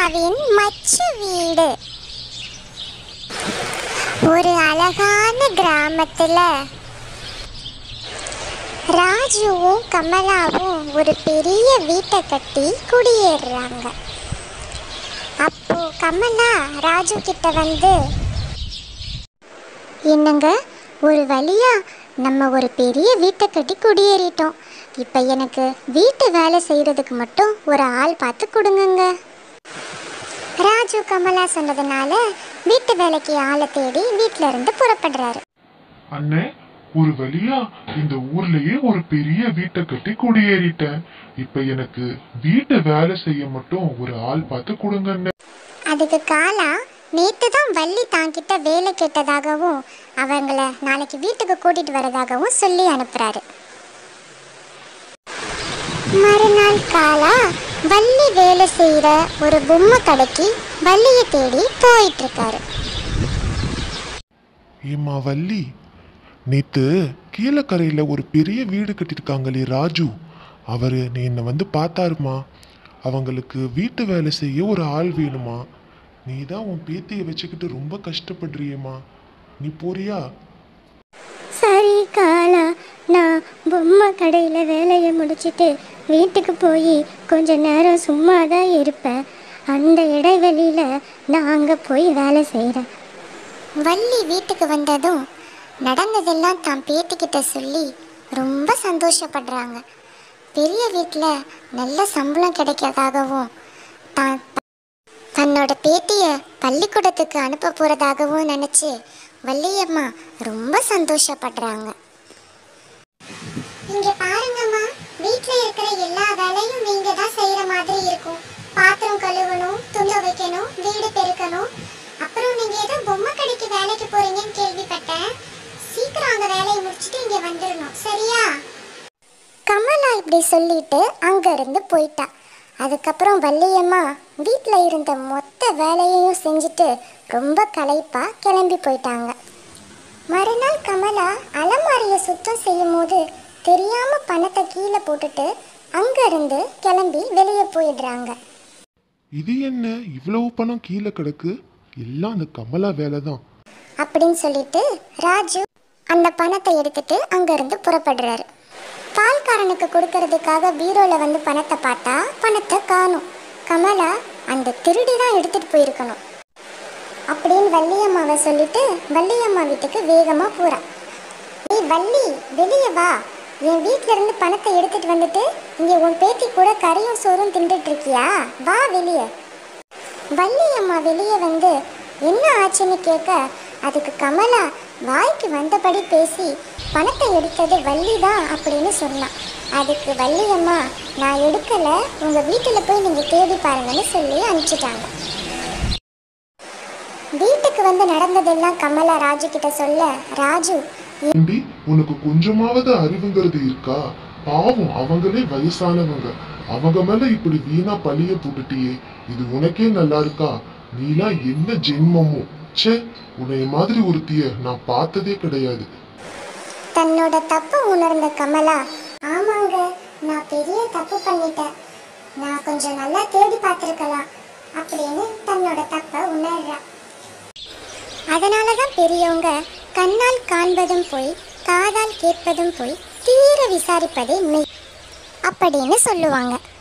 கமலாவின் மச்சு வீடு ஒரு அழகான கிராமத்துல ராஜுவும் கமலாவும் ஒரு பெரிய வீட்டை கட்டி குடியேறுறாங்க அப்போ கமலா ராஜு கிட்ட வந்து என்னங்க ஒரு வழியா நம்ம ஒரு பெரிய வீட்டை கட்டி குடியேறிட்டோம் இப்போ எனக்கு வீட்டு வேலை செய்கிறதுக்கு மட்டும் ஒரு ஆள் பார்த்து கொடுங்கங்க ராஜு கமலா சொன்னதுனால வீட்டு வேலைக்கு ஆளை தேடி வீட்டில இருந்து புறப்படுறாரு அண்ணே ஒரு வழியா இந்த ஊர்லயே ஒரு பெரிய வீட்டை கட்டி குடியேறிட்டேன் இப்ப எனக்கு வீட்டு வேலை செய்ய மட்டும் ஒரு ஆள் பார்த்து கொடுங்க அண்ணே அதுக்கு காலா நேத்து தான் வள்ளி தாங்கிட்ட வேலை கேட்டதாகவும் அவங்கள நாளைக்கு வீட்டுக்கு கூட்டிட்டு வரதாகவும் சொல்லி அனுப்புறாரு மறுநாள் காலா வள்ளி வேலை செய்யற ஒரு பொம்மை கடைக்கு வள்ளியை தேடி போயிட்டு இருக்காரு ஏம்மா வள்ளி நேத்து கீழக்கரையில ஒரு பெரிய வீடு கட்டியிருக்காங்களே ராஜு அவரு நீ என்னை வந்து பார்த்தாருமா அவங்களுக்கு வீட்டு வேலை செய்ய ஒரு ஆள் வேணுமா நீ தான் உன் பேத்தியை வச்சுக்கிட்டு ரொம்ப கஷ்டப்படுறியேம்மா நீ போறியா சரி காலா நான் பொம்மை கடையில் வேலையை முடிச்சிட்டு வீட்டுக்கு போய் கொஞ்ச நேரம் சும்மா தான் இருப்பேன் அந்த இடைவெளியில் நான் அங்கே போய் வேலை செய்கிறேன் வள்ளி வீட்டுக்கு வந்ததும் நடந்ததெல்லாம் தான் பேத்திக்கிட்ட சொல்லி ரொம்ப சந்தோஷப்படுறாங்க பெரிய வீட்டில் நல்ல சம்பளம் கிடைக்கிறதாகவும் தான் தன்னோட பேத்திய பள்ளிக்கூடத்துக்கு அனுப்ப போறதாகவும் நினைச்சு வள்ளியம்மா ரொம்ப சந்தோஷப்படுறாங்க இங்க பாருங்கம்மா வீட்ல இருக்கிற எல்லா வேலையும் நீங்க தான் செய்யற மாதிரி இருக்கும் பாத்திரம் கழுவணும் துணி வைக்கணும் வீடு பெருக்கணும் அப்புறம் நீங்க ஏதோ பொம்மை கடைக்கு வேலைக்கு போறீங்கன்னு கேள்விப்பட்டேன் சீக்கிரம் அந்த வேலையை முடிச்சிட்டு இங்க வந்துடணும் சரியா கமலா இப்படி சொல்லிட்டு அங்க இருந்து போயிட்டா அதுக்கப்புறம் வள்ளியம்மா வீட்டில் இருந்த மொத்த வேலையையும் செஞ்சுட்டு ரொம்ப களைப்பா கிளம்பி போயிட்டாங்க மறுநாள் கமலா அலமாரியை சுத்தம் செய்யும் போது தெரியாம பணத்தை கீழே போட்டுட்டு அங்க இருந்து கிளம்பி வெளியே போயிடுறாங்க இது என்ன இவ்வளவு பணம் கீழே கிடக்கு எல்லாம் அந்த கமலா வேலை தான் அப்படின்னு சொல்லிட்டு ராஜு அந்த பணத்தை எடுத்துட்டு அங்கிருந்து புறப்படுறாரு பால்காரனுக்கு கொடுக்கறதுக்காக பீரோல வந்து பணத்தை பார்த்தா பணத்தை காணும் கமலா அந்த திருடி தான் எடுத்துட்டு போயிருக்கணும் அப்படின்னு வள்ளியம்மாவை சொல்லிட்டு வள்ளியம்மா வீட்டுக்கு வேகமா போறா ஏய் வள்ளி வெளியே வா என் வீட்ல இருந்து பணத்தை எடுத்துட்டு வந்துட்டு இங்க உன் பேத்தி கூட கறியும் சோறும் தின்றுட்டு இருக்கியா வா வெளியே வள்ளி அம்மா வெளியே வந்து என்ன ஆச்சுன்னு கேட்க அதுக்கு கமலா வாய்க்கு வந்தபடி பேசி பணத்தை எடுத்தது வள்ளி தான் அப்படின்னு சொன்னான் அதுக்கு வள்ளி அம்மா நான் எடுக்கல உங்க வீட்டுல போய் நீங்க தேடி பாருங்கன்னு சொல்லி அனுப்பிச்சிட்டாங்க வீட்டுக்கு வந்து நடந்ததெல்லாம் கமலா ராஜு கிட்ட சொல்ல ராஜு ஏண்டி உனக்கு கொஞ்சமாவது அறிவுங்கிறது இருக்கா பாவம் அவங்களே வயசானவங்க அவங்க மேல இப்படி வீணா பழிய போட்டுட்டியே இது உனக்கே நல்லா இருக்கா நீலாம் என்ன ஜென்மமோ ச்சே உன்னைய மாதிரி ஒருத்திய நான் பார்த்ததே கிடையாது தன்னோட தப்பு உணர்ந்த கமலா ஆமாங்க நான் பெரிய தப்பு பண்ணிட்டேன் நான் கொஞ்சம் நல்லா தேடி பார்த்துருக்கலாம் அப்படின்னு தன்னோட தப்பை உணர்றா அதனால தான் பெரியவங்க கண்ணால் காண்பதும் போய் காதால் கேட்பதும் போய் தீர விசாரிப்பதே மெய் அப்படின்னு சொல்லுவாங்க